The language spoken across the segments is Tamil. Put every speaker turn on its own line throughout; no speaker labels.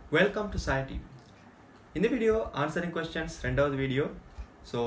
வெல்கம் டு சாய் டிவி இந்த வீடியோ ஆன்சரிங் கொஸ்டின்ஸ் ரெண்டாவது வீடியோ ஸோ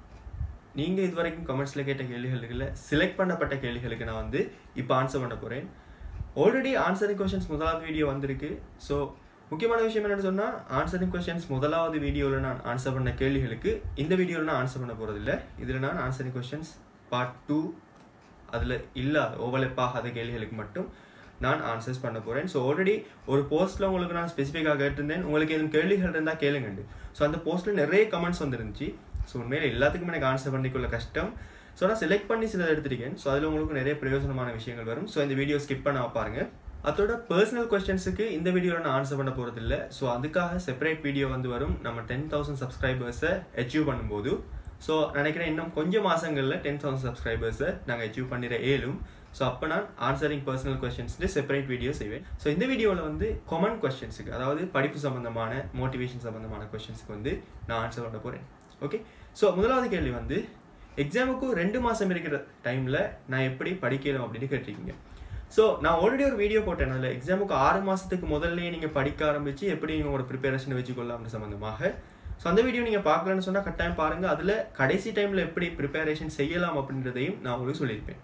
நீங்கள் இது வரைக்கும் கமெண்ட்ஸில் கேட்ட கேள்விகளுக்குள்ள செலக்ட் பண்ணப்பட்ட கேள்விகளுக்கு நான் வந்து இப்போ ஆன்சர் பண்ண போகிறேன் ஆல்ரெடி ஆன்சரிங் கொஸ்டின்ஸ் முதலாவது வீடியோ வந்திருக்கு ஸோ முக்கியமான விஷயம் என்னென்னு சொன்னால் ஆன்சரிங் கொஸ்டின்ஸ் முதலாவது வீடியோவில் நான் ஆன்சர் பண்ண கேள்விகளுக்கு இந்த வீடியோவில் நான் ஆன்சர் பண்ண போகிறதில்ல இதில் நான் ஆன்சரிங் கொஸ்டின்ஸ் பார்ட் டூ அதில் இல்லாத ஓவலப் ஆகாத கேள்விகளுக்கு மட்டும் நான் ஆன்சர்ஸ் பண்ண போகிறேன் ஸோ ஆல்ரெடி ஒரு போஸ்ட்டில் உங்களுக்கு நான் ஸ்பெசிஃபிக்காக கேட்டிருந்தேன் உங்களுக்கு எதுவும் கேள்விகள் இருந்தால் கேளுங்கண்டு ஸோ அந்த போஸ்ட்டில் நிறைய கமெண்ட்ஸ் வந்துருந்துச்சு ஸோ உண்மையில் எல்லாத்துக்குமே எனக்கு ஆன்சர் பண்ணிக்கொள்ள கஷ்டம் ஸோ நான் செலக்ட் பண்ணி சிலதை எடுத்திருக்கேன் ஸோ அதில் உங்களுக்கு நிறைய பிரயோஜனமான விஷயங்கள் வரும் ஸோ இந்த வீடியோ ஸ்கிப் பண்ண பாருங்க அதோட பர்சனல் கொஸ்டின்ஸுக்கு இந்த வீடியோவில் நான் ஆன்சர் பண்ண போகிறது இல்லை ஸோ அதுக்காக செப்பரேட் வீடியோ வந்து வரும் நம்ம டென் தௌசண்ட் சப்ஸ்கிரைபர்ஸை அச்சீவ் பண்ணும்போது ஸோ நினைக்கிறேன் இன்னும் கொஞ்சம் மாதங்களில் டென் தௌசண்ட் சப்ஸ்கிரைபர்ஸை நாங்கள் அச்சீவ் பண்ணிட ஏழும் ஸோ அப்போ நான் ஆன்சரிங் பர்சனல் கொஸ்டின்ஸ்க்கு செப்பரேட் வீடியோ செய்வேன் ஸோ இந்த வீடியோவில் வந்து காமன் கொஸ்டின்ஸுக்கு அதாவது படிப்பு சம்மந்தமான மோட்டிவேஷன் சம்மந்தமான கொஸ்டின்ஸுக்கு வந்து நான் ஆன்சர் பண்ண போகிறேன் ஓகே ஸோ முதலாவது கேள்வி வந்து எக்ஸாமுக்கு ரெண்டு மாதம் இருக்கிற டைமில் நான் எப்படி படிக்கலாம் அப்படின்னு கேட்டிருக்கீங்க ஸோ நான் ஆல்ரெடி ஒரு வீடியோ போட்டேன் அதில் எக்ஸாமுக்கு ஆறு மாதத்துக்கு முதல்லயே நீங்கள் படிக்க ஆரம்பித்து எப்படி உங்களோட ப்ரிப்பரேஷன் வச்சுக்கொள்ளலாம் சம்மந்தமாக ஸோ அந்த வீடியோ நீங்கள் பார்க்கலன்னு சொன்னால் கட்டாயம் பாருங்கள் அதில் கடைசி டைமில் எப்படி ப்ரிப்பரேஷன் செய்யலாம் அப்படின்றதையும் நான் உங்களுக்கு சொல்லியிருப்பேன்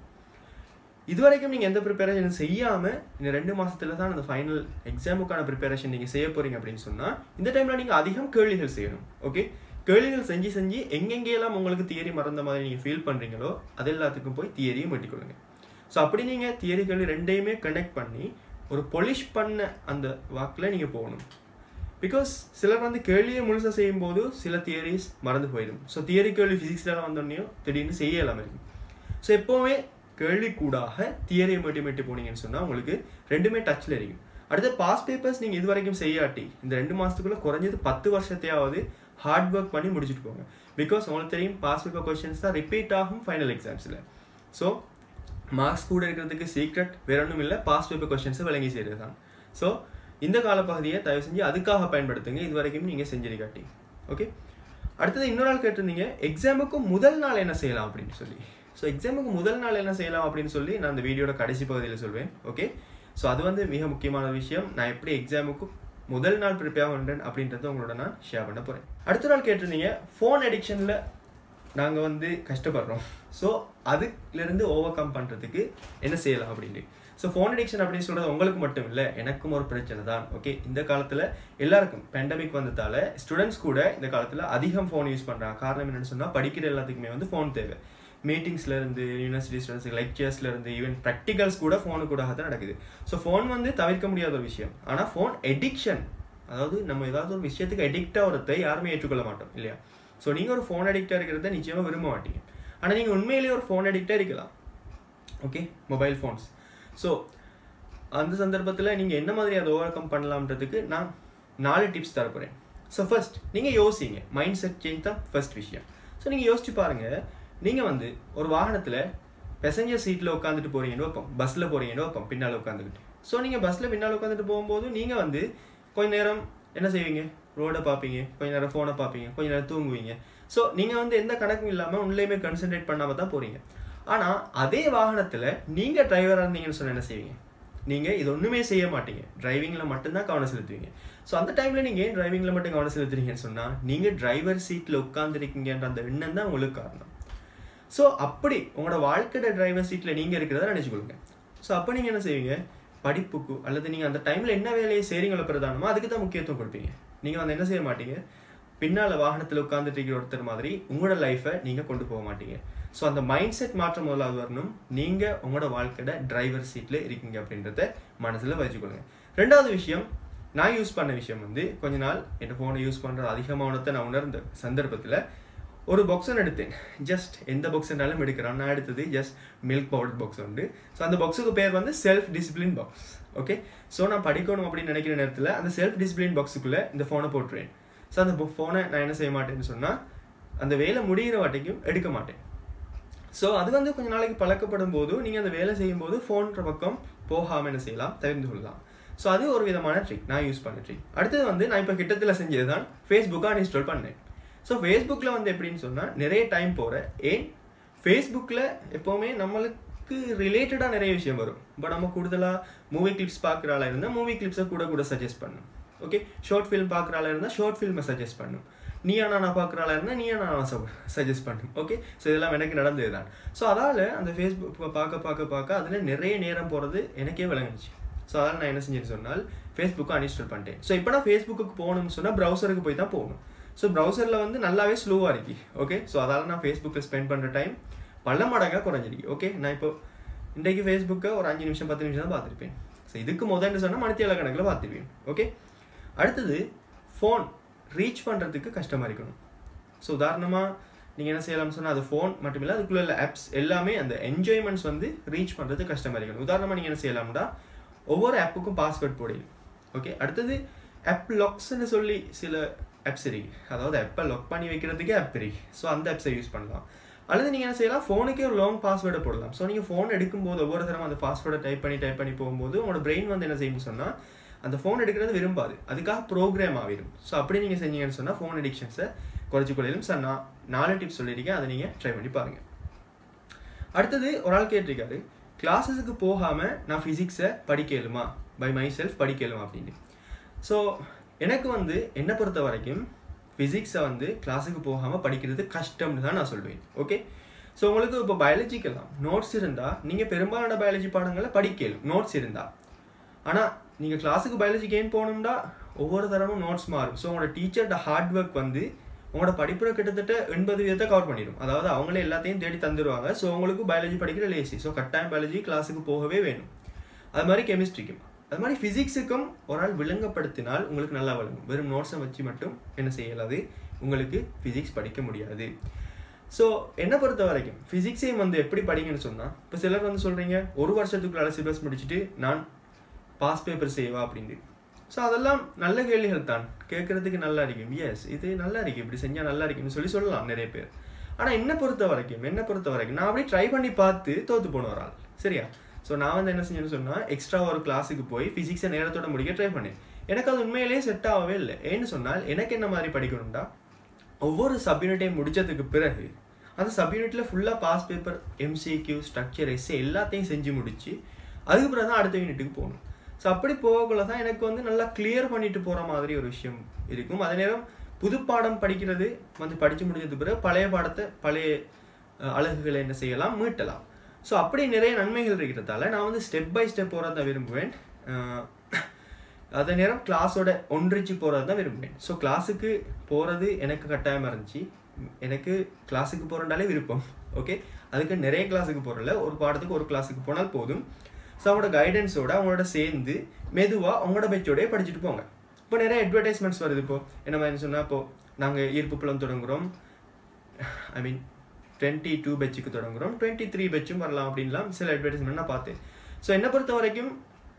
இது வரைக்கும் நீங்கள் எந்த ப்ரிப்பரேஷன் செய்யாமல் இந்த ரெண்டு மாதத்துல தான் அந்த ஃபைனல் எக்ஸாமுக்கான ப்ரிப்பரேஷன் நீங்கள் செய்ய போகிறீங்க அப்படின்னு சொன்னால் இந்த டைமில் நீங்கள் அதிகம் கேள்விகள் செய்யணும் ஓகே கேள்விகள் செஞ்சு செஞ்சு எங்கெங்கெல்லாம் உங்களுக்கு தியரி மறந்த மாதிரி நீங்கள் ஃபீல் பண்ணுறீங்களோ அது எல்லாத்துக்கும் போய் தியரியும் வெட்டிக்கொள்ளுங்க ஸோ அப்படி நீங்கள் தியரி கேள்வி ரெண்டையுமே கனெக்ட் பண்ணி ஒரு பொலிஷ் பண்ண அந்த வாக்கில் நீங்கள் போகணும் பிகாஸ் சிலர் வந்து கேள்வியை முழுசாக செய்யும் போது சில தியரிஸ் மறந்து போயிடும் ஸோ தியரி கேள்வி ஃபிசிக்ஸில் வந்தோடனையும் திடீர்னு செய்ய இல்லாமல் இருக்கும் ஸோ எப்போவுமே கேள்வி கூடாக தியரியை மட்டும் மட்டும் போனீங்கன்னு சொன்னால் உங்களுக்கு ரெண்டுமே டச்சில் இருக்கும் அடுத்து பாஸ் பேப்பர்ஸ் நீங்கள் இது வரைக்கும் செய்யாட்டி இந்த ரெண்டு மாதத்துக்குள்ளே குறைஞ்சது பத்து வருஷத்தையாவது ஹார்ட் ஒர்க் பண்ணி முடிச்சுட்டு போங்க பிகாஸ் உங்களுக்கு தெரியும் பாஸ் பேப்பர் கொஸ்டின்ஸ் தான் ரிப்பீட் ஆகும் ஃபைனல் எக்ஸாம்ஸில் ஸோ மார்க்ஸ் கூட இருக்கிறதுக்கு சீக்ரெட் வேற ஒன்றும் இல்லை பாஸ் பேப்பர் கொஸ்டின்ஸை விளங்கி செய்கிறது தான் ஸோ இந்த காலப்பகுதியை தயவு செஞ்சு அதுக்காக பயன்படுத்துங்க இது வரைக்கும் நீங்கள் செஞ்சிருக்காட்டி ஓகே அடுத்தது இன்னொரு நாள் கேட்டிருந்தீங்க எக்ஸாமுக்கு முதல் நாள் என்ன செய்யலாம் அப்படின்னு சொல்லி ஸோ எக்ஸாமுக்கு முதல் நாள் என்ன செய்யலாம் அப்படின்னு சொல்லி நான் அந்த வீடியோட கடைசி பகுதியில் சொல்வேன் ஓகே ஸோ அது வந்து மிக முக்கியமான விஷயம் நான் எப்படி எக்ஸாமுக்கு முதல் நாள் ப்ரிப்பேர் பண்ணுறேன் அப்படின்றத உங்களோட நான் ஷேர் பண்ண போகிறேன் அடுத்த நாள் கேட்டிருந்தீங்க ஃபோன் அடிக்ஷனில் நாங்கள் வந்து கஷ்டப்படுறோம் ஸோ அதுலேருந்து ஓவர் கம் பண்ணுறதுக்கு என்ன செய்யலாம் அப்படின்ட்டு ஸோ ஃபோன் அடிக்ஷன் அப்படின்னு சொல்கிறது உங்களுக்கு மட்டும் இல்லை எனக்கும் ஒரு பிரச்சனை தான் ஓகே இந்த காலத்தில் எல்லாருக்கும் பேண்டமிக் வந்ததால ஸ்டூடெண்ட்ஸ் கூட இந்த காலத்தில் அதிகம் ஃபோன் யூஸ் பண்ணுறாங்க காரணம் என்னென்னு சொன்னால் படிக்கிற எல்லாத்துக்குமே வந்து ஃபோன் தேவை மீட்டிங்ஸ்லேருந்து யூனிவர்சிட்டி ஸ்டூடெண்ட்ஸ் லெக்சர்ஸ்லேருந்து ஈவன் ப்ராக்டிகல்ஸ் கூட ஃபோனு கூட தான் நடக்குது ஸோ ஃபோன் வந்து தவிர்க்க முடியாத ஒரு விஷயம் ஆனால் ஃபோன் எடிக்ஷன் அதாவது நம்ம ஏதாவது ஒரு விஷயத்துக்கு எடிக்ட் ஆகிறத யாருமே ஏற்றுக்கொள்ள மாட்டோம் இல்லையா ஸோ நீங்கள் ஒரு ஃபோன் அடிக்டாக இருக்கிறத நிச்சயமாக விரும்ப மாட்டீங்க ஆனால் நீங்கள் உண்மையிலேயே ஒரு ஃபோன் அடிக்டாக இருக்கலாம் ஓகே மொபைல் ஃபோன்ஸ் ஸோ அந்த சந்தர்ப்பத்தில் நீங்கள் என்ன மாதிரி அதை ஓவர் கம் பண்ணலாம்ன்றதுக்கு நான் நாலு டிப்ஸ் தரப்போகிறேன் ஸோ ஃபர்ஸ்ட் நீங்கள் யோசிங்க மைண்ட் செட் சேஞ்ச் தான் ஃபர்ஸ்ட் விஷயம் ஸோ நீங்கள் யோசிச்சு பாருங்கள் நீங்கள் வந்து ஒரு வாகனத்தில் பேசஞ்சர் சீட்டில் உட்காந்துட்டு போகிறீங்கன்னு வைப்போம் பஸ்ஸில் போகிறீங்கன்னு வைப்போம் பின்னால் உட்காந்துக்கிட்டு ஸோ நீங்கள் பஸ்ஸில் பின்னால் உட்காந்துட்டு போகும்போது நீங்கள் வந்து கொஞ்ச நேரம் என்ன செய்வீங்க ரோடை பார்ப்பீங்க கொஞ்ச நேரம் ஃபோனை பார்ப்பீங்க கொஞ்ச நேரம் தூங்குவீங்க ஸோ நீங்கள் வந்து எந்த கணக்கும் இல்லாமல் உன்னையுமே கான்சென்ட்ரேட் பண்ணாமல் தான் போகிறீங்க ஆனால் அதே வாகனத்தில் நீங்கள் டிரைவராக இருந்தீங்கன்னு சொன்ன என்ன செய்வீங்க நீங்கள் இது ஒன்றுமே செய்ய மாட்டீங்க டிரைவிங்கில் மட்டும்தான் கவனம் செலுத்துவீங்க ஸோ அந்த டைமில் நீங்கள் ஏன் டிரைவிங்கில் மட்டும் கவனம் செலுத்துறீங்கன்னு சொன்னால் நீங்கள் டிரைவர் சீட்டில் உட்காந்துருக்கீங்கன்ற அந்த எண்ணம் தான் உங்களுக்கு காரணம் ஸோ அப்படி உங்களோட வாழ்க்கையோட டிரைவர் சீட்டில் நீங்கள் இருக்கிறத நினச்சிக்கொள்ளுங்க ஸோ அப்போ நீங்கள் என்ன செய்வீங்க படிப்புக்கு அல்லது நீங்கள் அந்த டைமில் என்ன வேலையை செய்கிறீங்களோ பிரதானமோ அதுக்கு தான் முக்கியத்துவம் கொடுப்பீங்க நீங்கள் வந்து என்ன செய்ய மாட்டீங்க பின்னால் வாகனத்தில் உட்காந்துட்டு இருக்கிற ஒருத்தர் மாதிரி உங்களோட லைஃப்பை நீங்கள் கொண்டு போக மாட்டீங்க ஸோ அந்த மைண்ட் செட் மாற்றம் முதலாவது வரணும் நீங்கள் உங்களோட வாழ்க்கையோட டிரைவர் சீட்டில் இருக்கீங்க அப்படின்றத மனசில் வச்சுக்கொள்ளுங்க ரெண்டாவது விஷயம் நான் யூஸ் பண்ண விஷயம் வந்து கொஞ்ச நாள் என் ஃபோனை யூஸ் பண்ணுறது அதிகமானதை நான் உணர்ந்த சந்தர்ப்பத்தில் ஒரு பாக்ஸ் ஒன்று எடுத்தேன் ஜஸ்ட் எந்த பாக்ஸ்னாலும் எடுக்கிறோம் நான் எடுத்தது ஜஸ்ட் மில்க் பவுடர் பாக்ஸ் உண்டு ஸோ அந்த பாக்ஸுக்கு பேர் வந்து self discipline box okay so நான் படிக்கணும் அப்படின்னு நினைக்கிற நேரத்தில் அந்த செல்ஃப் டிசிப்ளின் பாக்ஸுக்குள்ளே இந்த ஃபோனை போட்டுருவேன் ஸோ அந்த ஃபோனை நான் என்ன செய்ய மாட்டேன்னு சொன்னால் அந்த வேலை முடிகிற வாட்டிக்கும் எடுக்க மாட்டேன் ஸோ அது வந்து கொஞ்சம் நாளைக்கு பழக்கப்படும் போது நீங்கள் அந்த வேலை செய்யும் போது ஃபோன்ற பக்கம் போகாமல் என்ன செய்யலாம் தெரிந்து கொள்ளலாம் ஸோ அது ஒரு விதமான ட்ரிக் நான் யூஸ் பண்ண ட்ரிக் அடுத்தது வந்து நான் இப்போ கிட்டத்தில் செஞ்சது தான் ஃபேஸ்புக்காக அன்இன்ஸ்டால் பண்ணேன் ஸோ ஃபேஸ்புக்கில் வந்து எப்படின்னு சொன்னால் நிறைய டைம் போகிறேன் ஏன் ஃபேஸ்புக்கில் எப்போவுமே நம்மளுக்கு ரிலேட்டடாக நிறைய விஷயம் வரும் இப்போ நம்ம கூடுதலாக மூவி கிளிப்ஸ் பார்க்குற ஆளாக இருந்தால் மூவி கிளிப்ஸை கூட கூட சஜஸ்ட் பண்ணும் ஓகே ஷார்ட் ஃபிலிம் பார்க்குறால இருந்தால் ஷார்ட் ஃபில்மை சஜஸ்ட் பண்ணும் நீயா நானா பார்க்குறால இருந்தால் நீயா நானா சஜஸ்ட் பண்ணும் ஓகே ஸோ இதெல்லாம் எனக்கு நடந்தது தான் ஸோ அதால் அந்த ஃபேஸ்புக் பார்க்க பார்க்க பார்க்க அதில் நிறைய நேரம் போகிறது எனக்கே விளங்குச்சு ஸோ அதனால் நான் என்ன செஞ்சேன்னு சொன்னால் ஃபேஸ்புக்கை அன்இன்ஸ்டால் பண்ணிட்டேன் ஸோ இப்போ நான் ஃபேஸ்புக்கு போகணும்னு சொன்னால் ப்ரௌசருக்கு போய் தான் போகணும் ஸோ ப்ரௌசரில் வந்து நல்லாவே ஸ்லோவாக இருக்கு ஓகே ஸோ அதால் நான் ஃபேஸ்புக்கில் ஸ்பெண்ட் பண்ணுற டைம் பல மடங்காக குறைஞ்சிருக்கு ஓகே நான் இப்போ இன்றைக்கு ஃபேஸ்புக்கை ஒரு அஞ்சு நிமிஷம் பத்து நிமிஷம் தான் பார்த்துருப்பேன் ஸோ இதுக்கு முதல்னு சொன்னால் மணித்தியால கணக்கில் பார்த்துருப்பேன் ஓகே அடுத்தது ஃபோன் ரீச் பண்ணுறதுக்கு கஷ்டமாக இருக்கணும் ஸோ உதாரணமாக நீங்கள் என்ன செய்யலாம்னு சொன்னால் அது ஃபோன் மட்டும் இல்லை அதுக்குள்ள உள்ள ஆப்ஸ் எல்லாமே அந்த என்ஜாய்மெண்ட்ஸ் வந்து ரீச் பண்ணுறது கஷ்டமாக இருக்கணும் உதாரணமாக நீங்கள் என்ன செய்யலாம்னா ஒவ்வொரு ஆப்புக்கும் பாஸ்வேர்ட் போடணும் ஓகே அடுத்தது ஆப் லாக்ஸ்ன்னு சொல்லி சில ஆப்ஸ் இருக்கு அதாவது ஆப்பை லாக் பண்ணி வைக்கிறதுக்கே ஆப் இருக்கு ஸோ அந்த ஆப்ஸை யூஸ் பண்ணலாம் அல்லது நீங்கள் என்ன செய்யலாம் ஃபோனுக்கே ஒரு லாங் பாஸ்வேர்டை போடலாம் ஸோ நீங்கள் ஃபோன் எடுக்கும்போது ஒவ்வொரு தரம் அந்த பாஸ்வேர்டை டைப் பண்ணி டைப் பண்ணி போகும்போது உங்களோட பிரெயின் வந்து என்ன செய்யணும்னு சொன்னால் அந்த ஃபோன் எடுக்கிறது விரும்பாது அதுக்காக ப்ரோக்ராம் ஆகிடும் ஸோ அப்படி நீங்கள் செஞ்சீங்கன்னு சொன்னால் ஃபோன் அடிக்ஷன்ஸை குறைச்சி கொள்ளையிலும் சார் நான் நாலு டிப்ஸ் சொல்லியிருக்கேன் அதை நீங்கள் ட்ரை பண்ணி பாருங்கள் அடுத்தது ஒரு ஆள் கேட்டிருக்காரு கிளாஸஸுக்கு போகாமல் நான் ஃபிசிக்ஸை படிக்கலுமா பை மை செல்ஃப் படிக்கலுமா அப்படின்னு ஸோ எனக்கு வந்து என்னை பொறுத்த வரைக்கும் ஃபிசிக்ஸை வந்து கிளாஸுக்கு போகாமல் படிக்கிறது கஷ்டம்னு தான் நான் சொல்லுவேன் ஓகே ஸோ உங்களுக்கு இப்போ பயாலஜிக்கெல்லாம் நோட்ஸ் இருந்தால் நீங்கள் பெரும்பாலான பயாலஜி பாடங்களை படிக்கலும் நோட்ஸ் இருந்தால் ஆனால் நீங்கள் கிளாஸுக்கு பயாலஜிக்கு ஏன் போகணும்னா ஒவ்வொரு தரமும் நோட்ஸ் மாறும் ஸோ உங்களோட டீச்சர்ட ஹார்ட் ஒர்க் வந்து உங்களோட படிப்புல கிட்டத்தட்ட எண்பது விதத்தை கவர் பண்ணிடும் அதாவது அவங்களே எல்லாத்தையும் தேடி தந்துடுவாங்க ஸோ உங்களுக்கு பயாலஜி படிக்கிற லேசி ஸோ கட்டாயம் பயாலஜி கிளாஸுக்கு போகவே வேணும் அது மாதிரி கெமிஸ்ட்ரிக்கும் அது மாதிரி ஃபிசிக்ஸுக்கும் ஒரு ஆள் விளங்கப்படுத்தினால் உங்களுக்கு நல்லா விளங்கும் வெறும் நோட்ஸை வச்சு மட்டும் என்ன செய்யலாது உங்களுக்கு ஃபிசிக்ஸ் படிக்க முடியாது ஸோ என்னை பொறுத்த வரைக்கும் ஃபிசிக்ஸையும் வந்து எப்படி படிங்கன்னு சொன்னால் இப்போ சிலர் வந்து சொல்கிறீங்க ஒரு வருஷத்துக்குள்ள சிலபஸ் முடிச்சுட்டு நான் பாஸ் பேப்பர் செய்வா அப்படின்னு ஸோ அதெல்லாம் நல்ல கேள்விகள் தான் கேட்குறதுக்கு நல்லா இருக்கும் எஸ் இது நல்லா இருக்கு இப்படி செஞ்சால் நல்லா இருக்குன்னு சொல்லி சொல்லலாம் நிறைய பேர் ஆனால் என்னை பொறுத்த வரைக்கும் என்னை பொறுத்த வரைக்கும் நான் அப்படியே ட்ரை பண்ணி பார்த்து தோற்று போன ஒரு ஆள் சரியா ஸோ நான் வந்து என்ன செஞ்சேன்னு சொன்னால் எக்ஸ்ட்ரா ஒரு கிளாஸுக்கு போய் ஃபிசிக்ஸை நேரத்தோட முடிக்க ட்ரை பண்ணேன் எனக்கு அது உண்மையிலேயே செட் ஆகவே இல்லை ஏன்னு சொன்னால் எனக்கு என்ன மாதிரி படிக்கணும்டா ஒவ்வொரு சப்யூனிட்டையும் முடிச்சதுக்கு பிறகு அந்த சப்யூனிட்டில் ஃபுல்லாக past paper MCQ structure essay எல்லாத்தையும் செஞ்சு முடிச்சு அதுக்கு பிறகு தான் அடுத்த யூனிட்டுக்கு போகணும் ஸோ அப்படி போகக்குள்ள தான் எனக்கு வந்து நல்லா கிளியர் பண்ணிட்டு போகிற மாதிரி ஒரு விஷயம் இருக்கும் அதே நேரம் புது பாடம் படிக்கிறது வந்து படித்து முடிஞ்சதுக்கு பிறகு பழைய பாடத்தை பழைய அஹ், அலகுகளை என்ன செய்யலாம் மீட்டலாம் ஸோ அப்படி நிறைய நன்மைகள் இருக்கிறதால நான் வந்து ஸ்டெப் பை ஸ்டெப் போகிறத விரும்புவேன் அஹ், அதே நேரம் கிளாஸோட ஒன்றிச்சு போகிறது தான் விரும்புவேன் ஸோ கிளாஸுக்கு போகிறது எனக்கு கட்டாயமாக இருந்துச்சு எனக்கு கிளாஸுக்கு போகிறனாலே விருப்பம் ஓகே அதுக்கு நிறைய கிளாஸுக்கு போகிறல ஒரு பாடத்துக்கு ஒரு கிளாஸுக்கு போனால் போதும் ஸோ அவங்களோட கைடன்ஸோட அவங்களோட சேர்ந்து மெதுவாக அவங்களோட பெச்சோடய படிச்சுட்டு போங்க இப்போ நிறைய அட்வர்டைஸ்மெண்ட்ஸ் வருது இப்போ என்ன மாதிரி சொன்னால் இப்போ நாங்கள் ஈர்ப்பு புலம் தொடங்குறோம் ஐ மீன் டுவெண்ட்டி டூ பெச்சுக்கு தொடங்குறோம் டுவெண்ட்டி த்ரீ பெச்சும் வரலாம் அப்படின்லாம் சில அட்வர்டைஸ்மெண்ட் நான் பார்த்தேன் ஸோ என்னை பொறுத்த வரைக்கும்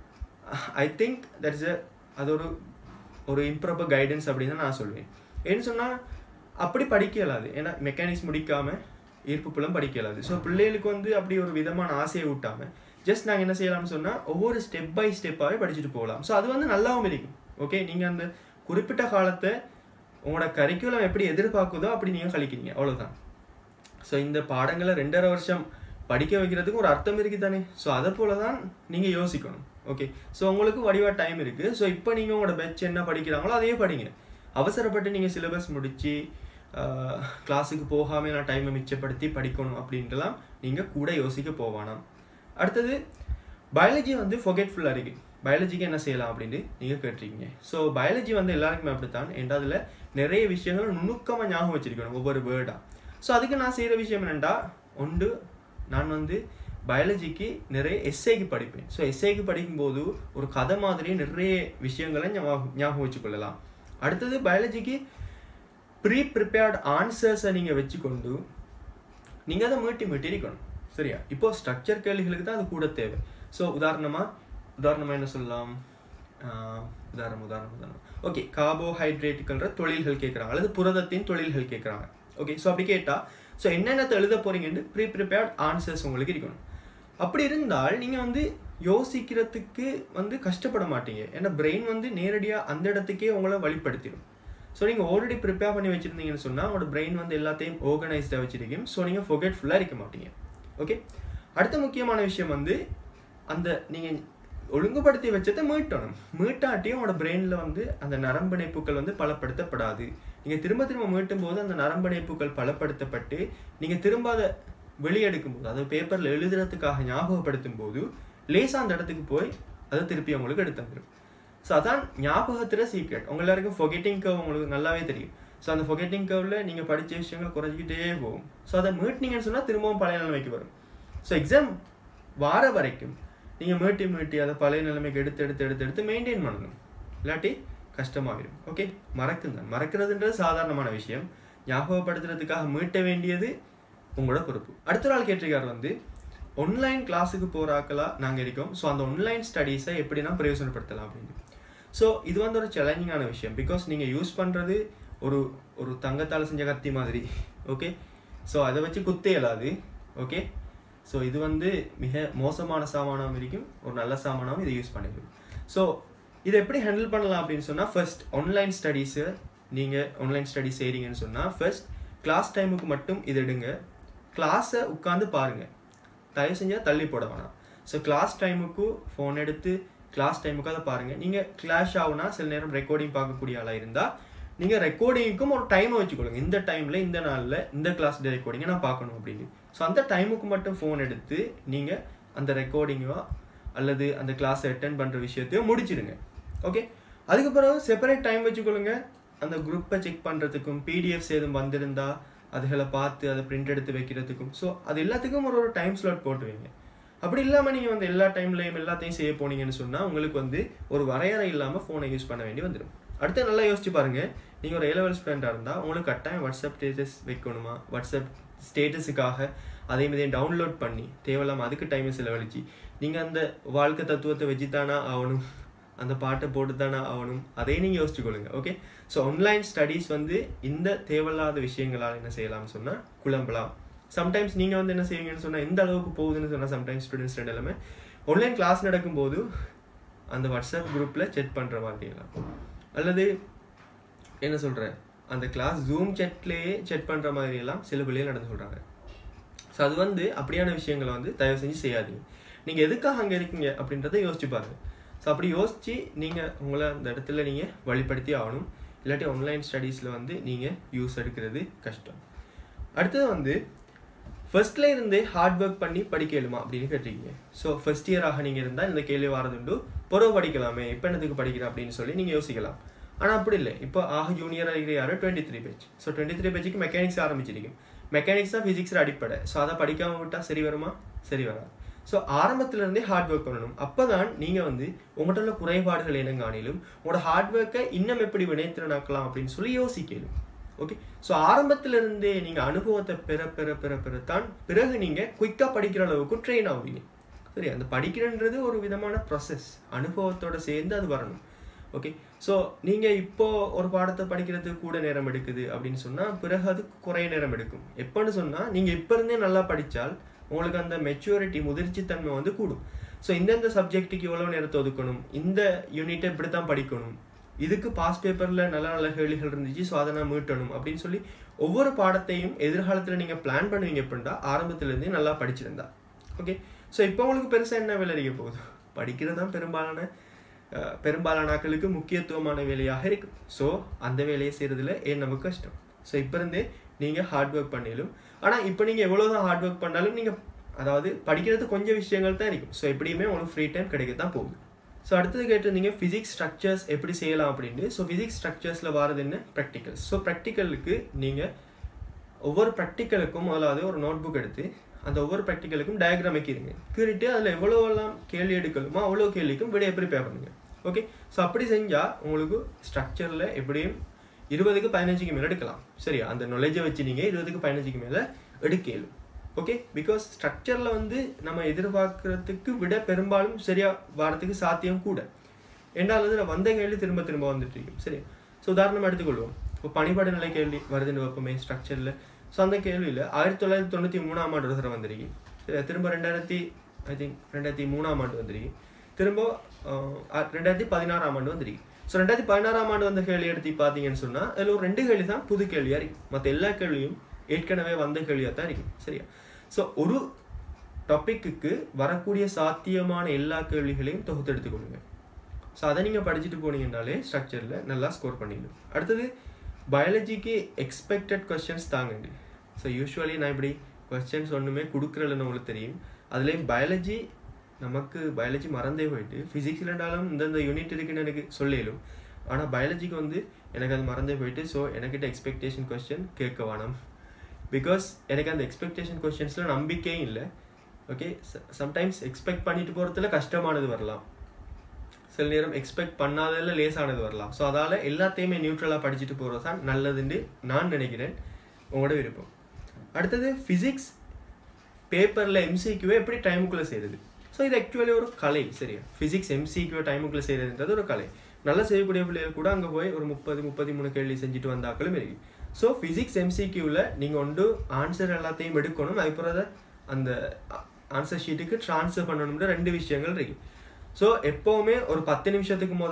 ஐ திங்க் தட் இஸ் அது ஒரு ஒரு இம்ப்ராப்பர் கைடன்ஸ் அப்படின்னு தான் நான் சொல்வேன் ஏன்னு சொன்னால் அப்படி படிக்க இயலாது ஏன்னா மெக்கானிக்ஸ் முடிக்காமல் ஈர்ப்பு புலம் படிக்க இயலாது ஸோ பிள்ளைகளுக்கு வந்து அப்படி ஒரு விதமான ஆசையை ஊட்டாமல் ஜஸ்ட் நாங்கள் என்ன செய்யலாம்னு சொன்னால் ஒவ்வொரு ஸ்டெப் பை ஸ்டெப்பாகவே படிச்சுட்டு போகலாம் ஸோ அது வந்து நல்லாவும் இருக்கும் ஓகே நீங்கள் அந்த குறிப்பிட்ட காலத்தை உங்களோட கரிக்குலம் எப்படி எதிர்பார்க்குதோ அப்படி நீங்கள் கழிக்கிறீங்க அவ்வளவுதான் ஸோ இந்த பாடங்களை ரெண்டரை வருஷம் படிக்க வைக்கிறதுக்கு ஒரு அர்த்தம் இருக்குது தானே ஸோ அதை போல தான் நீங்கள் யோசிக்கணும் ஓகே ஸோ உங்களுக்கு வடிவா டைம் இருக்குது ஸோ இப்போ நீங்கள் உங்களோட பெச் என்ன படிக்கிறாங்களோ அதையே படிங்க அவசரப்பட்டு நீங்கள் சிலபஸ் முடித்து கிளாஸுக்கு போகாமல் நான் டைமை மிச்சப்படுத்தி படிக்கணும் அப்படின்ட்டுலாம் நீங்கள் கூட யோசிக்க போவானாம் அடுத்தது பயாலஜி வந்து ஃபொகெட்ஃபுல்லாக இருக்குது பயாலஜிக்கு என்ன செய்யலாம் அப்படின்னு நீங்கள் கேட்டிருக்கீங்க ஸோ பயாலஜி வந்து எல்லாருக்குமே அப்படித்தான் என்ற அதில் நிறைய விஷயங்கள் நுணுக்கமாக ஞாபகம் வச்சிருக்கணும் ஒவ்வொரு வேர்டாக ஸோ அதுக்கு நான் செய்கிற விஷயம் என்னென்னா ஒன்று நான் வந்து பயாலஜிக்கு நிறைய எஸ்ஏக்கு படிப்பேன் ஸோ எஸ்ஏக்கு படிக்கும்போது ஒரு கதை மாதிரி நிறைய விஷயங்களை ஞாபகம் ஞாபகம் வச்சுக்கொள்ளலாம் அடுத்தது பயாலஜிக்கு ப்ரீ ப்ரிப்பேர்ட் ஆன்சர்ஸை நீங்கள் வச்சுக்கொண்டு நீங்கள் அதை மீட்டி மீட்டி இருக்கணும் சரியா இப்போ ஸ்ட்ரக்சர் கேள்விகளுக்கு தான் அது கூட தேவை ஸோ உதாரணமாக உதாரணமாக என்ன சொல்லலாம் ஆஹ் உதாரணம் உதாரணம் உதாரணம் ஓகே கார்போஹைட்ரேட்டுகள்ன்ற தொழில்கள் கேட்குறாங்க அல்லது புரதத்தின் தொழில்கள் கேட்குறாங்க ஓகே ஸோ அப்படி கேட்டால் ஸோ என்னென்னத்தை எழுத போறீங்கன்னு ப்ரீ ப்ரிப்பேர்ட் ஆன்சர்ஸ் உங்களுக்கு இருக்கணும் அப்படி இருந்தால் நீங்கள் வந்து யோசிக்கிறதுக்கு வந்து கஷ்டப்பட மாட்டீங்க ஏன்னா பிரெயின் வந்து நேரடியாக அந்த இடத்துக்கே உங்களை வழிப்படுத்திடும் ஸோ நீங்கள் ஆல்ரெடி ப்ரிப்பேர் பண்ணி வச்சுருந்தீங்கன்னு சொன்னால் உங்களோட பிரெயின் வந்து எல்லாத்தையும் ஆர்கனைஸ்டாக வச்சிருக்கீங்க ஸோ நீங்கள் ஃபொகெட்ஃபுல்லாக இருக்க மாட்டீங்க ஓகே அடுத்த முக்கியமான விஷயம் வந்து அந்த நீங்கள் ஒழுங்குபடுத்தி வச்சதை மீட்டணும் மீட்டாட்டியும் உங்களோட பிரெயினில் வந்து அந்த நரம்பிணைப்புகள் வந்து பலப்படுத்தப்படாது நீங்கள் திரும்ப திரும்ப மீட்டும் போது அந்த நரம்பிணைப்புகள் பலப்படுத்தப்பட்டு நீங்கள் திரும்ப அதை வெளியெடுக்கும் போது அதை பேப்பரில் எழுதுறதுக்காக ஞாபகப்படுத்தும் போது லேசாக அந்த இடத்துக்கு போய் அதை திருப்பி உங்களுக்கு எடுத்து வந்துடும் ஸோ அதான் ஞாபகத்தில் சீக்ரெட் உங்க எல்லாருக்கும் ஃபொகெட்டிங் கர்வ் உங்களுக்கு நல்லாவே தெரியும் ஸோ அந்த ஃபொகெட்டிங் கர்வில் நீங்கள் படித்த விஷயங்கள் குறைஞ்சிக்கிட்டே போகும் ஸோ அதை மீட்டினீங்கன்னு சொன்னால் திரும்பவும் பழைய நிலைமைக்கு வரும் ஸோ எக்ஸாம் வார வரைக்கும் நீங்கள் மீட்டி மீட்டி அதை பழைய நிலைமைக்கு எடுத்து எடுத்து எடுத்து எடுத்து மெயின்டைன் பண்ணணும் இல்லாட்டி கஷ்டமாகிடும் ஓகே மறக்கும் தான் மறக்கிறதுன்றது சாதாரணமான விஷயம் ஞாபகப்படுத்துறதுக்காக மீட்ட வேண்டியது உங்களோட பொறுப்பு அடுத்த நாள் கேட்டிருக்கார் வந்து ஆன்லைன் கிளாஸுக்கு போகிறாக்கலா நாங்கள் இருக்கோம் ஸோ அந்த ஆன்லைன் ஸ்டடீஸை எப்படினா பிரயோஜனப்படுத்தலாம் அப்படின்னு ஸோ இது வந்து ஒரு சேலஞ்சிங்கான விஷயம் பிகாஸ் நீங்கள் யூஸ் பண்ணுறது ஒரு ஒரு தங்கத்தால் செஞ்ச கத்தி மாதிரி ஓகே ஸோ அதை வச்சு குத்தே இயலாது ஓகே ஸோ இது வந்து மிக மோசமான சாமானம் இருக்கும் ஒரு நல்ல சாமானாகவும் இதை யூஸ் பண்ணிடும் ஸோ இதை எப்படி ஹேண்டில் பண்ணலாம் அப்படின்னு சொன்னால் ஃபர்ஸ்ட் ஆன்லைன் ஸ்டடீஸை நீங்கள் ஆன்லைன் ஸ்டடீஸ் செய்கிறீங்கன்னு சொன்னால் ஃபர்ஸ்ட் கிளாஸ் டைமுக்கு மட்டும் இது எடுங்க கிளாஸை உட்காந்து பாருங்கள் தயவு செஞ்சால் தள்ளி போட வேணாம் ஸோ கிளாஸ் டைமுக்கு ஃபோன் எடுத்து கிளாஸ் டைமுக்கு அதை பாருங்கள் நீங்கள் கிளாஷ் ஆகுனா சில நேரம் ரெக்கார்டிங் பார்க்கக்கூடிய ஆளாக இருந்தால் நீங்கள் ரெக்கார்டிங்க்கும் ஒரு டைமை வச்சுக்கொள்ளுங்க இந்த டைமில் இந்த நாளில் இந்த கிளாஸ் ரெக்கார்டிங்கை நான் பார்க்கணும் அப்படின்னு ஸோ அந்த டைமுக்கு மட்டும் ஃபோன் எடுத்து நீங்கள் அந்த ரெக்கார்டிங்கோ அல்லது அந்த கிளாஸை அட்டென்ட் பண்ணுற விஷயத்தையும் முடிச்சிடுங்க ஓகே அதுக்கு பிறகு செப்பரேட் டைம் வச்சுக்கொள்ளுங்க அந்த குரூப்பை செக் பண்ணுறதுக்கும் பிடிஎஃப்ஸ் எதுவும் வந்திருந்தா அதுகளை பார்த்து அதை பிரிண்ட் எடுத்து வைக்கிறதுக்கும் ஸோ அது எல்லாத்துக்கும் ஒரு ஒரு டைம் ஸ்லாட் போட்டு வைங்க அப்படி இல்லாமல் நீங்கள் வந்து எல்லா டைம்லையும் எல்லாத்தையும் செய்ய போனீங்கன்னு சொன்னால் உங்களுக்கு வந்து ஒரு வரையறை இல்லாமல் ஃபோனை யூஸ் பண்ண வேண்டி வந்துடும் அடுத்து நல்லா யோசிச்சு பாருங்க நீங்கள் ஒரு ஏ லெவல் ஸ்டூடெண்டாக இருந்தால் உங்களுக்கு கட்டாயம் வாட்ஸ்அப் ஸ்டேட்டஸ் வைக்கணுமா வாட்ஸ்அப் ஸ்டேட்டஸுக்காக அதே மாதிரி டவுன்லோட் பண்ணி தேவையில்லாமல் அதுக்கு டைமை செலவழிச்சு நீங்கள் அந்த வாழ்க்கை தத்துவத்தை வச்சு தானா ஆகணும் அந்த பாட்டை போட்டு தானே ஆகணும் அதையும் நீங்கள் யோசிச்சுக்கொள்ளுங்க ஓகே ஸோ ஆன்லைன் ஸ்டடீஸ் வந்து இந்த தேவையில்லாத விஷயங்களால் என்ன செய்யலாம்னு சொன்னால் குழம்பலாம் சம்டைம்ஸ் நீங்கள் வந்து என்ன செய்வீங்கன்னு சொன்னால் எந்த அளவுக்கு போகுதுன்னு சொன்னால் சம்டைம்ஸ் ஸ்டூடெண்ட்ஸ் எல்லாமே ஆன்லைன் கிளாஸ் நடக்கும்போது அந்த வாட்ஸ்அப் குரூப்பில் செக் பண்ணுற மாதிரிலாம் அல்லது என்ன சொல்கிறேன் அந்த கிளாஸ் ஜூம் செட்லேயே செக் பண்ணுற மாதிரியெல்லாம் சில பிள்ளைகள் நடந்து சொல்கிறாங்க ஸோ அது வந்து அப்படியான விஷயங்களை வந்து தயவு செஞ்சு செய்யாதீங்க நீங்கள் எதுக்காக அங்கே இருக்கீங்க அப்படின்றத யோசிச்சு பாருங்கள் ஸோ அப்படி யோசித்து நீங்கள் உங்களை அந்த இடத்துல நீங்கள் வழிப்படுத்தி ஆகணும் இல்லாட்டி ஆன்லைன் ஸ்டடீஸில் வந்து நீங்கள் யூஸ் எடுக்கிறது கஷ்டம் அடுத்தது வந்து ஃபர்ஸ்ட்ல இருந்தே ஹார்ட் ஒர்க் பண்ணி படிக்க இயலுமா அப்படின்னு கேட்டிருக்கீங்க ஸோ ஃபர்ஸ்ட் இயராக நீங்கள் இருந்தால் இந்த கேள்வி வரதுண்டு பொறவு படிக்கலாமே இப்போ என்னத்துக்கு படிக்கிறேன் அப்படின்னு சொல்லி நீங்கள் யோசிக்கலாம் ஆனால் அப்படி இல்லை இப்போ ஆக ஜூனியர் இருக்கிற யாரு twenty three page so twenty three பேஜுக்கு மெக்கானிக்ஸ் ஆரம்பிச்சிருக்கும் மெக்கானிக்ஸ் தான் ஃபிசிக்ஸில் அடிப்படை ஸோ அதை படிக்காமல் விட்டால் சரி வருமா சரி வராது ஸோ ஆரம்பத்துல இருந்தே ஹார்ட் ஒர்க் பண்ணணும் அப்போ தான் நீங்கள் வந்து உங்கள்கிட்ட உள்ள குறைபாடுகள் என்னங்காணிலும் உங்களோட ஹார்ட் ஒர்க்கை இன்னும் எப்படி வினைத்திறனாக்கலாம் அப்படின்னு சொல்லி யோசிக்கணும் ஓகே ஸோ ஆரம்பத்துல இருந்தே நீங்கள் அனுபவத்தை பெற பெற பெற பெறத்தான் பிறகு நீங்கள் குயிக்காக படிக்கிற அளவுக்கு ட்ரெயின் ஆகுவீங்க சரி அந்த படிக்கிறன்றது ஒரு விதமான ப்ராசஸ் அனுபவத்தோட சேர்ந்து அது வரணும் ஓகே ஸோ நீங்கள் இப்போ ஒரு பாடத்தை படிக்கிறதுக்கு கூட நேரம் எடுக்குது அப்படின்னு சொன்னால் பிறகு அது குறைய நேரம் எடுக்கும் எப்போன்னு சொன்னால் நீங்கள் இப்போ இருந்தே நல்லா படித்தால் உங்களுக்கு அந்த மெச்சூரிட்டி முதிர்ச்சித்தன்மை வந்து கூடும் ஸோ இந்தந்த சப்ஜெக்ட்டுக்கு எவ்வளோ நேரத்தை ஒதுக்கணும் இந்த யூனிட்டை இப்படி தான் படிக்கணும் இதுக்கு பாஸ் பேப்பரில் நல்ல நல்ல கேள்விகள் இருந்துச்சு ஸோ அதை நான் மீட்டணும் அப்படின்னு சொல்லி ஒவ்வொரு பாடத்தையும் எதிர்காலத்தில் நீங்கள் பிளான் பண்ணுவீங்க அப்படின்னா ஆரம்பத்துலேருந்தே நல்லா படிச்சிருந்தா ஓகே ஸோ இப்போ உங்களுக்கு பெருசாக என்ன வேலை இருக்க போகுது படிக்கிறது தான் பெரும்பாலான அஹ், பெரும்பாலான ஆட்களுக்கு முக்கியத்துவமான வேலையாக இருக்கும் ஸோ அந்த வேலையை செய்கிறதுல ஏன் நமக்கு கஷ்டம் ஸோ இப்போ இருந்தே நீங்கள் ஹார்ட் ஒர்க் பண்ணிலும் ஆனால் இப்போ நீங்கள் எவ்வளோ தான் ஹார்ட் ஒர்க் பண்ணாலும் நீங்கள் அதாவது படிக்கிறது கொஞ்சம் விஷயங்கள் தான் இருக்கும் ஸோ எப்படியுமே உங்களுக்கு ஃப்ரீ டைம் கிடைக்க தான் போகுது ஸோ அடுத்தது கேட்டிருந்தீங்க ஃபிசிக்ஸ் ஸ்ட்ரக்சர்ஸ் எப்படி செய்யலாம் அப்படின்னு ஸோ ஃபிசிக்ஸ் ஸ்ட்ரக்சர்ஸில் வரது என்ன ப்ராக்டிகல்ஸ் ஸோ ப்ராக்டிக்கலுக்கு நீங்கள் ஒவ்வொரு ப்ராக்டிக்கலுக்கும் முதலாவது ஒரு நோட் புக் எடுத்து அந்த ஒவ்வொரு ப்ராக்டிக்கலுக்கும் டயக்ராம் வைக்கிறீங்க கீறிட்டு அதில் எவ்வளோவெல்லாம் கேள்வி எடுக்கணுமோ அவ்வளோ கேள்விக்கும் விடையை ப்ரிப்பேர் பண்ணுங்க ஓகே ஸோ அப்படி செஞ்சால் உங்களுக்கு ஸ்ட்ரக்சரில் எப்படியும் இருபதுக்கு பதினஞ்சுக்கு மேலே எடுக்கலாம் சரியா அந்த நாலேஜை வச்சு நீங்கள் இருபதுக்கு பதினஞ்சுக்கு மேலே எடுக்க இயலும் ஓகே பிகாஸ் ஸ்ட்ரக்சரில் வந்து நம்ம எதிர்பார்க்கறதுக்கு விட பெரும்பாலும் சரியா வாரத்துக்கு சாத்தியம் கூட ரெண்டாவது இதில் வந்த கேள்வி திரும்ப திரும்ப வந்துட்டு இருக்கும் சரி ஸோ உதாரணமாக எடுத்துக்கொள்வோம் இப்போ பணிபாடு நிலை கேள்வி வருதுன்னு வைப்போமே ஸ்ட்ரக்சரில் ஸோ அந்த கேள்வியில் ஆயிரத்தி தொள்ளாயிரத்தி தொண்ணூற்றி மூணாம் ஆண்டு ஒரு தடவை வந்திருக்கு சரி திரும்ப ரெண்டாயிரத்தி ஐ திங்க் ரெண்டாயிரத்தி மூணாம் ஆண்டு வந்திருக்கு திரும்ப ஆஹ், அ- ரெண்டாயிரத்தி பதினாறாம் ஆண்டு வந்திருக்கு ஸோ ரெண்டாயிரத்தி பதினாறாம் ஆண்டு வந்த கேள்வி எடுத்து பார்த்தீங்கன்னு சொன்னால் அதில் ஒரு ரெண்டு கேள்வி தான் புது கேள்வியாக இருக்கும் மற்ற எல்லா கேள்வியும் ஏற்கனவே வந்த கேள்வியாக தான் இருக்கும் சரியா ஸோ ஒரு டாப்பிக்கு வரக்கூடிய சாத்தியமான எல்லா கேள்விகளையும் தொகுத்து எடுத்துக்கொள்ளுங்க ஸோ அதை நீங்கள் படிச்சுட்டு போனீங்கன்னாலே ஸ்ட்ரக்சரில் நல்லா ஸ்கோர் பண்ணிடணும் அடுத்தது பயாலஜிக்கு எக்ஸ்பெக்டட் கொஸ்டின்ஸ் தாங்கண்டு ஸோ யூஸ்வலி நான் இப்படி கொஸ்டின்ஸ் ஒன்றுமே கொடுக்குறதுன்னு உங்களுக்கு தெரியும் அதுலேயும் பயாலஜி நமக்கு பயாலஜி மறந்தே போயிட்டு ஃபிசிக்ஸில் இருந்தாலும் இந்தந்த யூனிட் இருக்குன்னு எனக்கு சொல்லிடும் ஆனால் பயாலஜிக்கு வந்து எனக்கு அது மறந்தே போயிட்டு ஸோ எனக்கிட்ட எக்ஸ்பெக்டேஷன் கொஸ்டின் கேட்க வேணாம் பிகாஸ் எனக்கு அந்த எக்ஸ்பெக்டேஷன் கொஸ்டின்ஸில் நம்பிக்கையும் இல்லை ஓகே சம்டைம்ஸ் எக்ஸ்பெக்ட் பண்ணிட்டு போகிறதுல கஷ்டமானது வரலாம் சில நேரம் எக்ஸ்பெக்ட் பண்ணாததில் லேசானது வரலாம் ஸோ அதால் எல்லாத்தையுமே நியூட்ரலாக படிச்சுட்டு போகிறது தான் நல்லதுன்னு நான் நினைக்கிறேன் உங்களோட விருப்பம் அடுத்தது ஃபிசிக்ஸ் பேப்பரில் எம்சிக்யூவை எப்படி டைமுக்குள்ளே செய்கிறது ஸோ இது ஆக்சுவலி ஒரு கலை சரியா ஃபிசிக்ஸ் எம்சிக்யூ டைமுக்குள்ளே செய்கிறதுன்றது ஒரு கலை நல்லா செய்யக்கூடிய பிள்ளைகள் கூட அங்கே போய் ஒரு முப்பது முப்பத்தி மூணு கேள்வி செஞ்சுட்டு வந்தாக்களும் இருக்கு ஸோ ஃபிசிக்ஸ் எம்சிக்யூவில் நீங்கள் ஒன்று ஆன்சர் எல்லாத்தையும் எடுக்கணும் அதுக்கப்புறம் அதை அந்த ஆன்சர் ஷீட்டுக்கு ட்ரான்ஸ்ஃபர் பண்ணணும்ன்ற ரெண்டு விஷயங்கள் இருக்கு ஸோ எப்போவுமே ஒரு பத்து நிமிஷத்துக்கு முத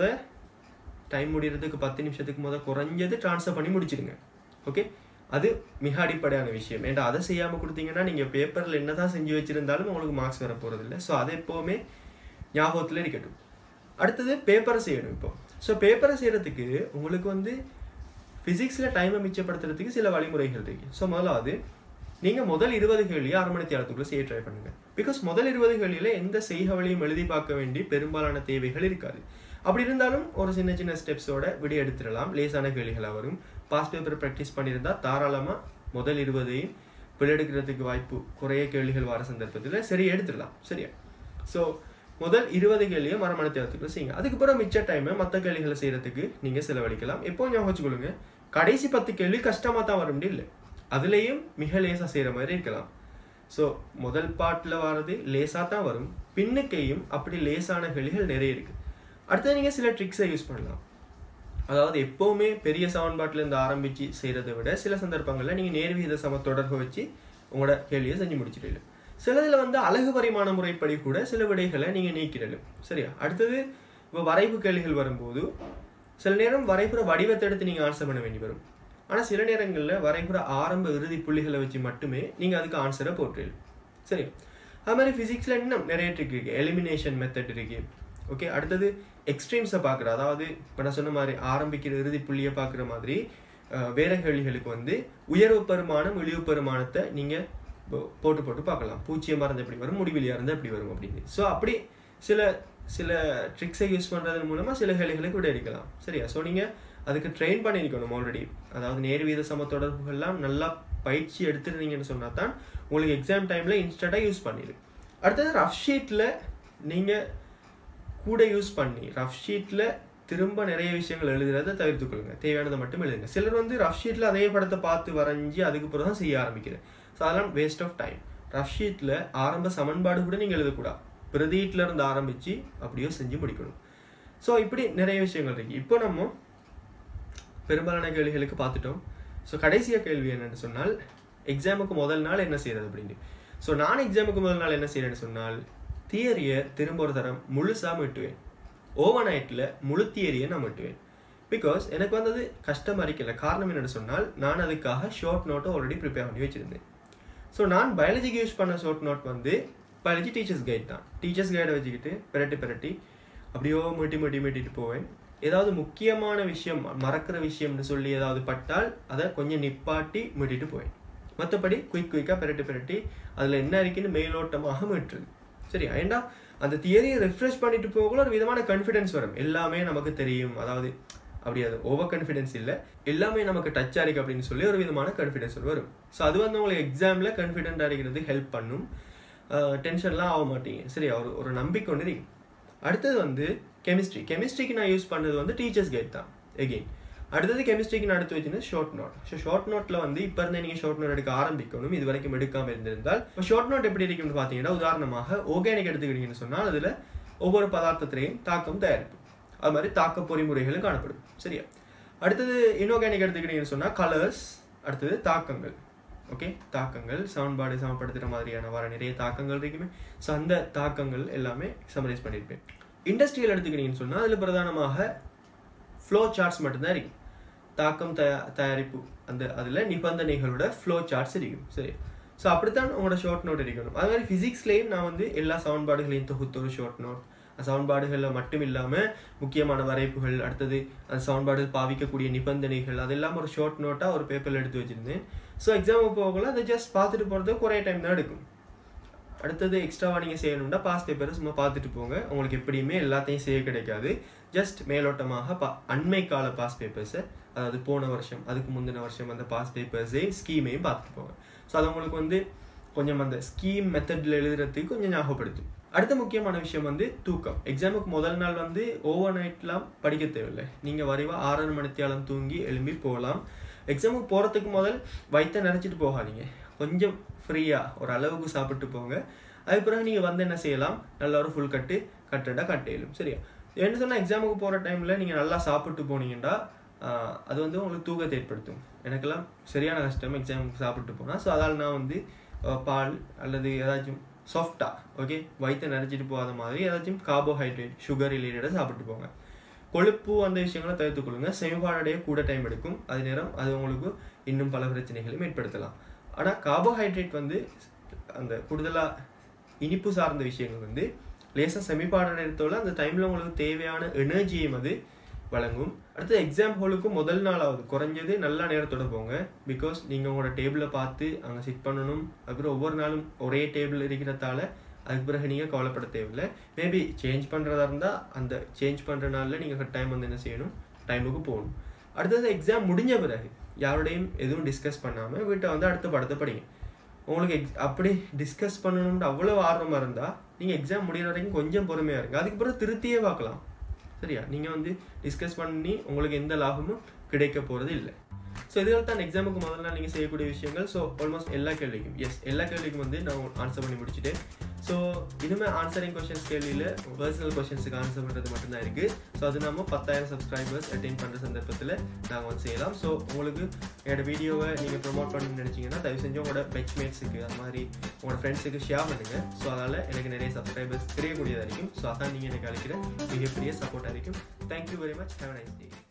டைம் முடிகிறதுக்கு பத்து நிமிஷத்துக்கு முத குறைஞ்சது ட்ரான்ஸ்ஃபர் பண்ணி முடிச்சிடுங்க ஓகே அது மிக அடிப்படையான விஷயம் ஏன்டா அதை செய்யாமல் கொடுத்தீங்கன்னா நீங்கள் பேப்பரில் என்ன தான் செஞ்சு வச்சுருந்தாலும் உங்களுக்கு மார்க்ஸ் வர போகிறதில்ல ஸோ அது எப்போவுமே ஞாபகத்தில் இருக்கட்டும் அடுத்தது பேப்பரை செய்யணும் இப்போ ஸோ பேப்பரை செய்கிறதுக்கு உங்களுக்கு வந்து ஃபிசிக்ஸில் டைமை மிச்சப்படுத்துறதுக்கு சில வழிமுறைகள் இருக்குது ஸோ முதலாவது நீங்கள் முதல் இருபது கேள்வியை அரை மணி தேரத்துக்குள்ளே செய்ய ட்ரை பண்ணுங்கள் பிகாஸ் முதல் இருபது கேள்வியில் எந்த செய்கவழியும் எழுதி பார்க்க வேண்டி பெரும்பாலான தேவைகள் இருக்காது அப்படி இருந்தாலும் ஒரு சின்ன சின்ன ஸ்டெப்ஸோட விடை எடுத்துடலாம் லேசான கேள்விகளாக வரும் பாஸ் பேப்பர் ப்ராக்டிஸ் பண்ணியிருந்தா தாராளமாக முதல் இருபதையும் பிழெடுக்கிறதுக்கு வாய்ப்பு குறைய கேள்விகள் வர சந்தர்ப்பத்தில் சரி எடுத்துடலாம் சரியா ஸோ முதல் இருபது கேள்வியை மரமண தேர்த்துக்குள்ள செய்யுங்க அதுக்கப்புறம் மிச்ச டைமை மற்ற கேள்விகளை செய்கிறதுக்கு நீங்கள் செலவழிக்கலாம் எப்போ ஞாபகம் வச்சுக்கொள்ளுங்க கடைசி பத்து கேள்வி கஷ்டமாக தான் வர முடியல அதுலேயும் மிக லேசாக செய்கிற மாதிரி இருக்கலாம் ஸோ முதல் பாட்டில் வர்றது லேசாக தான் வரும் பின்னுக்கையும் அப்படி லேசான கேள்விகள் நிறைய இருக்குது அடுத்தது நீங்கள் சில ட்ரிக்ஸை யூஸ் பண்ணலாம் அதாவது எப்போவுமே பெரிய சமன்பாட்டில் இருந்து ஆரம்பித்து செய்கிறத விட சில சந்தர்ப்பங்களில் நீங்கள் நேர்விகித சம தொடர்பு வச்சு உங்களோட கேள்வியை செஞ்சு முடிச்சிடலாம் சிலதில் வந்து அழகு பரிமாண முறைப்படி கூட சில விடைகளை நீங்கள் நீக்கிடலும் சரியா அடுத்தது இப்போ வரைவு கேள்விகள் வரும்போது சில நேரம் வரைபுற வடிவத்தை எடுத்து நீங்கள் ஆன்சர் பண்ண வேண்டி வரும் ஆனால் சில நேரங்களில் வரைபுற ஆரம்ப இறுதி புள்ளிகளை வச்சு மட்டுமே நீங்கள் அதுக்கு ஆன்சரை போட்டுடலாம் சரி அது மாதிரி ஃபிசிக்ஸில் இன்னும் நிறைய ட்ரிக் இருக்குது எலிமினேஷன் மெத்தட் இருக்குது ஓகே அடுத்தது எக்ஸ்ட்ரீம்ஸை பார்க்குற அதாவது இப்போ நான் சொன்ன மாதிரி ஆரம்பிக்கிற இறுதி புள்ளியை பார்க்குற மாதிரி வேற கேள்விகளுக்கு வந்து உயர்வு பெருமானம் இழிவு பெருமானத்தை நீங்கள் போட்டு போட்டு பார்க்கலாம் பூச்சியமாக இருந்து எப்படி வரும் முடிவிலியாக இருந்து எப்படி வரும் அப்படின்னு ஸோ அப்படி சில சில ட்ரிக்ஸை யூஸ் பண்ணுறதன் மூலமாக சில கேள்விகளுக்கு விட அடிக்கலாம் சரியா ஸோ நீங்கள் அதுக்கு ட்ரெயின் பண்ணியிருக்கணும் ஆல்ரெடி அதாவது நேர்வீத சம தொடர்புகள்லாம் நல்லா பயிற்சி எடுத்துருந்தீங்கன்னு சொன்னால் தான் உங்களுக்கு எக்ஸாம் டைமில் இன்ஸ்டண்ட்டாக யூஸ் பண்ணிடு அடுத்தது ரஃப் ஷீட்டில் நீங்கள் கூட யூஸ் பண்ணி ரஃப் ஷீட்டில் திரும்ப நிறைய விஷயங்கள் எழுதுறதை தவிர்த்துக்கொள்ளுங்க தேவையானதை மட்டும் எழுதுங்க சிலர் வந்து ரஃப் ஷீட்டில் அதே படத்தை பார்த்து வரைஞ்சி அதுக்கு பிறகு தான் செய்ய ஆரம்பிக்கிறேன் ஸோ அதெல்லாம் வேஸ்ட் ஆஃப் டைம் ரஃப் ஷீட்டில் ஆரம்ப சமன்பாடு கூட நீங்கள் எழுதக்கூடாது பிரதீட்டில் இருந்து ஆரம்பித்து அப்படியோ செஞ்சு முடிக்கணும் ஸோ இப்படி நிறைய விஷயங்கள் இருக்குது இப்போ நம்ம பெரும்பாலான கேள்விகளுக்கு பார்த்துட்டோம் ஸோ கடைசியாக கேள்வி என்னென்னு சொன்னால் எக்ஸாமுக்கு முதல் நாள் என்ன செய்கிறது அப்படின்னு ஸோ நான் எக்ஸாமுக்கு முதல் நாள் என்ன செய்கிறேன்னு சொன்னால் தியரியை திரும்ப ஒரு தரம் முழுசாக மீட்டுவேன் ஓவர் நைட்டில் முழு தியரியை நான் மீட்டுவேன் பிகாஸ் எனக்கு வந்தது கஷ்டமாக இருக்கல காரணம் என்னென்னு சொன்னால் நான் அதுக்காக ஷார்ட் நோட்டை ஆல்ரெடி ப்ரிப்பேர் பண்ணி வச்சுருந்தேன் ஸோ நான் பயாலஜிக்கு யூஸ் பண்ண ஷார்ட் நோட் வந்து பயாலஜி டீச்சர்ஸ் கைட் தான் டீச்சர்ஸ் கைடை வச்சுக்கிட்டு பிரட்டி பிரட்டி அப்படியோ மீட்டி மீட்டி மீட்டிட்டு போவேன் ஏதாவது முக்கியமான விஷயம் மறக்கிற விஷயம்னு சொல்லி ஏதாவது பட்டால் அதை கொஞ்சம் நிப்பாட்டி மீட்டிட்டு போவேன் மற்றபடி குயிக் குயிக்காக பிரட்டி பிரட்டி அதில் என்ன இருக்குன்னு மேலோட்டமாக மீட்டுறது சரி ஏண்டா அந்த தியரியை ரெஃப்ரெஷ் பண்ணிட்டு போகல ஒரு விதமான கான்ஃபிடென்ஸ் வரும் எல்லாமே நமக்கு தெரியும் அதாவது அப்படி அது ஓவர் கான்ஃபிடென்ஸ் இல்லை எல்லாமே நமக்கு டச் ஆகிருக்கு அப்படின்னு சொல்லி ஒரு விதமான கான்ஃபிடென்ஸ் வரும் ஸோ அது வந்து உங்களுக்கு எக்ஸாமில் கான்ஃபிடென்ட் ஆகிறது ஹெல்ப் பண்ணும் டென்ஷன்லாம் ஆக மாட்டீங்க சரி ஒரு ஒரு நம்பிக்கை ஒன்று இருக்கு அடுத்தது வந்து கெமிஸ்ட்ரி கெமிஸ்ட்ரிக்கு நான் யூஸ் பண்ணது வந்து டீச்சர்ஸ் கைட் தான் எகெயின் அடுத்தது கெமிஸ்ட்ரிக்கு நான் எடுத்து வச்சுன்னா ஷார்ட் நோட் ஸோ ஷார்ட் நோட்டில் வந்து இப்போ இருந்தே நீங்கள் ஷார்ட் நோட் எடுக்க ஆரம்பிக்கணும் இது வரைக்கும் எடுக்காமல் இருந்திருந்தால் இப்போ ஷார்ட் நோட் எப்படி இருக்கும்னு பார்த்தீங்கன்னா உதாரணமாக ஆர்கானிக் எடுத்துக்கிட்டீங்கன்னு சொன்னால் அதில் ஒவ்வொரு பதார்த்தத்திலையும் தாக்கம் தயாரிப்பு அது மாதிரி தாக்க பொறிமுறைகளும் காணப்படும் சரியா அடுத்தது இன்ஆர்கானிக் எடுத்துக்கிட்டீங்கன்னு சொன்னால் கலர்ஸ் அடுத்தது தாக்கங்கள் ஓகே தாக்கங்கள் சமன்பாடு சமப்படுத்துகிற மாதிரியான வர நிறைய தாக்கங்கள் இருக்குமே ஸோ அந்த தாக்கங்கள் எல்லாமே சமரைஸ் பண்ணியிருப்பேன் இண்டஸ்ட்ரியல் எடுத்துக்கிட்டீங்கன்னு சொன்னால் அதில் பிரதானமாக ஃப்ளோ சார்ட்ஸ் மட்டும்தான் இருக்கும் தாக்கம் தயா தயாரிப்பு அந்த அதில் நிபந்தனைகளோட ஃப்ளோ சார்ட்ஸ் இருக்கும் சரி ஸோ அப்படித்தான் உங்களோட ஷார்ட் நோட் இருக்கணும் அது மாதிரி ஃபிசிக்ஸ்லேயும் நான் வந்து எல்லா சவுண்ட்பாடுகளையும் தொகுத்த ஒரு ஷார்ட் நோட் சவுண்ட்பாடுகளில் மட்டும் இல்லாமல் முக்கியமான வரைப்புகள் அடுத்தது அந்த சவுண்ட்பாடுகள் பாவிக்கக்கூடிய நிபந்தனைகள் அதெல்லாம் ஒரு ஷார்ட் நோட்டாக ஒரு பேப்பரில் எடுத்து வச்சுருந்தேன் ஸோ எக்ஸாமுக்கு போகல அதை ஜஸ்ட் பார்த்துட்டு போகிறது குறைய டைம் தான் எடுக்கும் அடுத்தது எக்ஸ்ட்ராவாக நீங்கள் செய்யணும்னா பாஸ் பேப்பரை சும்மா பார்த்துட்டு போங்க உங்களுக்கு எப்படியுமே எல்லாத்தையும் செய்ய கிடைக்காது ஜஸ்ட் மேலோட்டமாக பா அண்மை கால பாஸ் பேப்பர்ஸை அதாவது போன வருஷம் அதுக்கு முந்தின வருஷம் அந்த பாஸ் பேப்பர்ஸையும் ஸ்கீமையும் பார்த்துட்டு போங்க ஸோ அது உங்களுக்கு வந்து கொஞ்சம் அந்த ஸ்கீம் மெத்தடில் எழுதுறதுக்கு கொஞ்சம் ஞாபகப்படுத்தும் அடுத்த முக்கியமான விஷயம் வந்து தூக்கம் எக்ஸாமுக்கு முதல் நாள் வந்து ஓவர் நைட்லாம் படிக்க தேவையில்லை நீங்கள் வரைவா ஆறரை மணித்தியாலம் தூங்கி எழும்பி போகலாம் எக்ஸாமுக்கு போகிறதுக்கு முதல் வயிற்ற நினச்சிட்டு போகாதீங்க கொஞ்சம் ஃப்ரீயாக ஒரு அளவுக்கு சாப்பிட்டு போங்க அதுக்கு பிறகு நீங்கள் வந்து என்ன செய்யலாம் நல்லா ஒரு ஃபுல் கட்டு கட்டடாக கட்டையிலும் சரியா என்ன சொன்னால் எக்ஸாமுக்கு போகிற டைமில் நீங்கள் நல்லா சாப்பிட்டு போனீங்கன்னா அது வந்து உங்களுக்கு தூக்கத்தை ஏற்படுத்தும் எனக்கெல்லாம் சரியான கஷ்டம் எக்ஸாமுக்கு சாப்பிட்டு போனால் ஸோ அதால் நான் வந்து பால் அல்லது ஏதாச்சும் சாஃப்டாக ஓகே வயிற்று நினச்சிட்டு போகாத மாதிரி ஏதாச்சும் கார்போஹைட்ரேட் சுகர் ரிலேட்டடாக சாப்பிட்டு போங்க கொழுப்பு அந்த விஷயங்களை தவிர்த்து கொள்ளுங்க செமிபாடடைய கூட டைம் எடுக்கும் அது நேரம் அது உங்களுக்கு இன்னும் பல பிரச்சனைகளையும் ஏற்படுத்தலாம் ஆனால் கார்போஹைட்ரேட் வந்து அந்த கூடுதலாக இனிப்பு சார்ந்த விஷயங்கள் வந்து லேசாக செமிபாட நேரத்தோட அந்த டைமில் உங்களுக்கு தேவையான எனர்ஜியும் அது வழங்கும் அடுத்து எக்ஸாம் ஹாலுக்கு முதல் நாளாவது குறைஞ்சது நல்ல நேரத்தோட போங்க பிகாஸ் நீங்கள் உங்களோட டேபிளை பார்த்து அங்கே சிட் பண்ணணும் அப்புறம் ஒவ்வொரு நாளும் ஒரே டேபிள் இருக்கிறதால அதுக்கு பிறகு நீங்கள் கவலைப்பட தேவையில்லை மேபி சேஞ்ச் பண்ணுறதா இருந்தால் அந்த சேஞ்ச் பண்ணுற நாளில் நீங்கள் டைம் வந்து என்ன செய்யணும் டைமுக்கு போகணும் அடுத்தது எக்ஸாம் முடிஞ்ச பிறகு யாரோடையும் எதுவும் டிஸ்கஸ் பண்ணாமல் வீட்டை வந்து அடுத்த படத்தை படிங்க உங்களுக்கு எக்ஸ் அப்படி டிஸ்கஸ் பண்ணணும்னு அவ்வளோ ஆர்வமாக இருந்தால் நீங்கள் எக்ஸாம் முடிகிற வரைக்கும் கொஞ்சம் பொறுமையாக இருங்க அதுக்கு பிறகு திருத்தியே பார்க்கலாம் சரியா நீங்கள் வந்து டிஸ்கஸ் பண்ணி உங்களுக்கு எந்த லாபமும் கிடைக்க போகிறது இல்லை ஸோ இதுகள் தான் எக்ஸாமுக்கு முதல்ல நீங்கள் செய்யக்கூடிய விஷயங்கள் ஸோ ஆல்மோஸ்ட் எல்லா கேள்விக்கும் எஸ் எல்லா கேள்விக்கும் வந்து நான் ஆன்சர் பண்ணி முடிச்சுட்டேன் ஸோ இனிமேல் ஆன்சரிங் கொஷின்ஸ் கேள்வியில் பர்சனல் கொஷின்ஸுக்கு ஆன்சர் பண்ணுறது மட்டும்தான் இருக்குது ஸோ அது நம்ம பத்தாயிரம் சப்ஸ்கிரைபர்ஸ் அட்டைன் பண்ணுற சந்தர்ப்பத்தில் நாங்கள் வந்து செய்யலாம் ஸோ உங்களுக்கு என்னோட வீடியோவை நீங்கள் ப்ரொமோட் பண்ணணும்னு நினச்சிங்கன்னா தயவு செஞ்சு உங்களோட பெச்மேட்ஸுக்கு அது மாதிரி உங்களோட ஃப்ரெண்ட்ஸுக்கு ஷேர் பண்ணுங்கள் ஸோ அதனால் எனக்கு நிறைய சப்ஸ்கிரைபர்ஸ் கிடைக்கக்கூடியதாக இருக்கும் ஸோ அதான் நீங்கள் எனக்கு அழைக்கிற மிகப்பெரிய சப்போர்ட்டாக இருக்கும் thank you very much have nice day